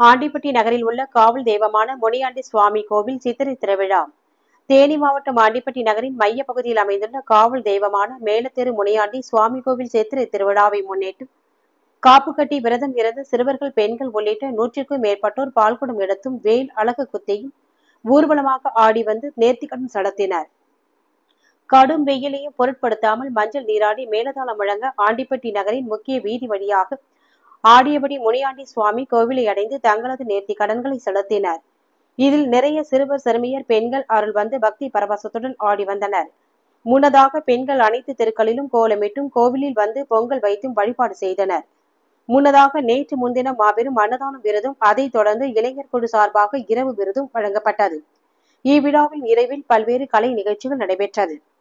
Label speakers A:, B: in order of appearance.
A: ஆண்டிப்பட்டி நகரில் உள்ள காவல் தெய்வமான முனியாண்டி சுவாமி கோவில் சித்திரை திருவிழா தேனி மாவட்டம் ஆண்டிப்பட்டி நகரின் மைய பகுதியில் அமைந்துள்ள காவல் தெய்வமான மேலத்தெரு முனியாண்டி சுவாமி கோவில் சித்திரை திருவிழாவை முன்னிட்டு காப்பு கட்டி விரதம் இருந்து சிறுவர்கள் பெண்கள் உள்ளிட்ட நூற்றுக்கும் மேற்பட்டோர் பால்குடம் எடுத்தும் வேல் அழகு குத்தியும் ஊர்வலமாக ஆடி வந்து நேர்த்திக்கடன் நடத்தினர் கடும் வெயிலையும் பொருட்படுத்தாமல் மஞ்சள் நீராடி மேலதாளம் முழங்க ஆண்டிப்பட்டி நகரின் முக்கிய வீதி வழியாக ஆடியபடி முனியாண்டி சுவாமி கோவிலை அடைந்து தங்களது நேர்த்தி கடன்களை செலுத்தினர் இதில் நிறைய சிறுவர் சிறுமியர் பெண்கள் அருள் வந்து பக்தி பரவசத்துடன் ஆடி வந்தனர் முன்னதாக பெண்கள் அனைத்து தெருக்களிலும் கோலமிட்டும் கோவிலில் வந்து பொங்கல் வைத்தும் வழிபாடு செய்தனர் முன்னதாக நேற்று முன்தினம் மாபெரும் அன்னதானம் விருதும் அதைத் தொடர்ந்து இளைஞர் குழு சார்பாக இரவு விருதும் வழங்கப்பட்டது இவ்விழாவின் நிறைவில் பல்வேறு கலை நிகழ்ச்சிகள் நடைபெற்றது